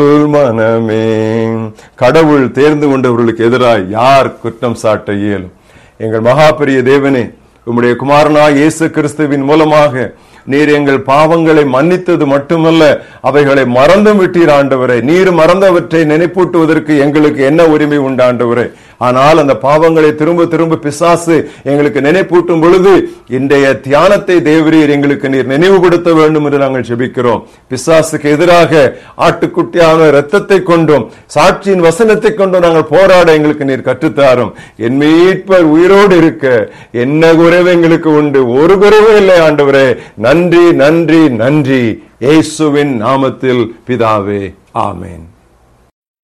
மனமே கடவுள் தேர்ந்து கொண்டவர்களுக்கு எதிராய் யார் குற்றம் சாட்ட இயலும் எங்கள் மகாபெரிய தேவனே உம்முடைய குமாரனா இயேசு கிறிஸ்துவின் மூலமாக நீர் எங்கள் பாவங்களை மன்னித்தது மட்டுமல்ல அவைகளை மறந்தும் விட்டீர் ஆண்டவரே நீர் மறந்தவற்றை நினைப்பூட்டுவதற்கு எங்களுக்கு என்ன உரிமை உண்டு ஆண்டவரே ஆனால் அந்த பாவங்களை திரும்ப திரும்ப பிசாசு எங்களுக்கு நினைப்பூட்டும் பொழுது இன்றைய தியானத்தை தேவரீர் எங்களுக்கு நீர் நினைவுபடுத்த வேண்டும் என்று நாங்கள் ஜெபிக்கிறோம் பிசாசுக்கு எதிராக ஆட்டுக்குட்டியான இரத்தத்தை கொண்டும் சாட்சியின் வசனத்தை கொண்டும் நாங்கள் போராட எங்களுக்கு நீர் கற்றுத்தாரும் என் மீட்பர் உயிரோடு இருக்க என்ன குறைவு எங்களுக்கு உண்டு ஒரு குறைவும் இல்லை ஆண்டவரே நன்றி நன்றி நன்றி இயேசுவின் நாமத்தில் பிதாவே ஆமென்